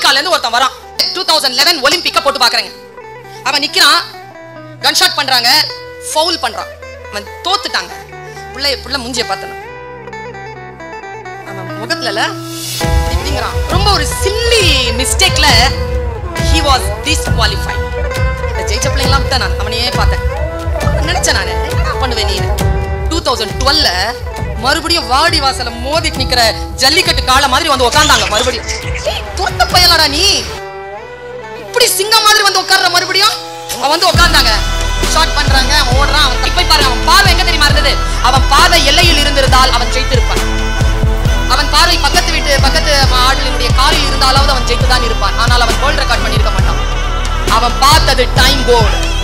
ஆப்பிரிக்கால இருந்து ஒருத்தன் வரான் டூ தௌசண்ட் லெவன் ஒலிம்பிக்க போட்டு பாக்குறேங்க அவன் நிக்கிறான் கன் ஷாட் பண்றாங்க ஃபவுல் பண்றான் அவன் தோத்துட்டாங்க புள்ள புள்ள மூஞ்சிய பார்த்தன அவன் முகத்துலல இப்படிங்கிறான் ரொம்ப ஒரு சில்லி மிஸ்டேக்ல ஹி வாஸ் டிஸ்குவாலிஃபைட் இந்த ஜெயிச்ச பிள்ளைங்களாம் தான் நான் அவனையே பார்த்தேன் நினைச்சேன் நான் என்ன பண்ணுவேன் நீ டூ தௌசண்ட் டுவெல்ல மறுபடியும் வாடி வாசல மோதிட்டு நிக்கிற ஜல்லிக்கட்டு காளை மாதிரி வந்து உட்காந்தாங்க மறுபடியும் ஏய், தோத்த பயலடா நீ இப்படி சிங்கம் மாதிரி வந்து உட்கார்ற மறுபடியும் அவன் வந்து உட்கார்ந்தாங்க ஷாட் பண்றாங்க அவன் ஓடுறான் அவன் இப்ப பாரு அவன் பார்வை எங்க தெரியுமா இருந்தது அவன் பார்வை எல்லையில் இருந்திருந்தால் அவன் ஜெயித்திருப்பான் அவன் பார்வை பக்கத்து வீட்டு பக்கத்து ஆட்களினுடைய காரில் இருந்தாலாவது அவன் ஜெயித்து தான் இருப்பான் ஆனால் அவன் வேர்ல்ட் ரெக்கார்ட் பண்ணியிருக்க மாட்டான் அவன் பார்த்தது டைம் போர்டு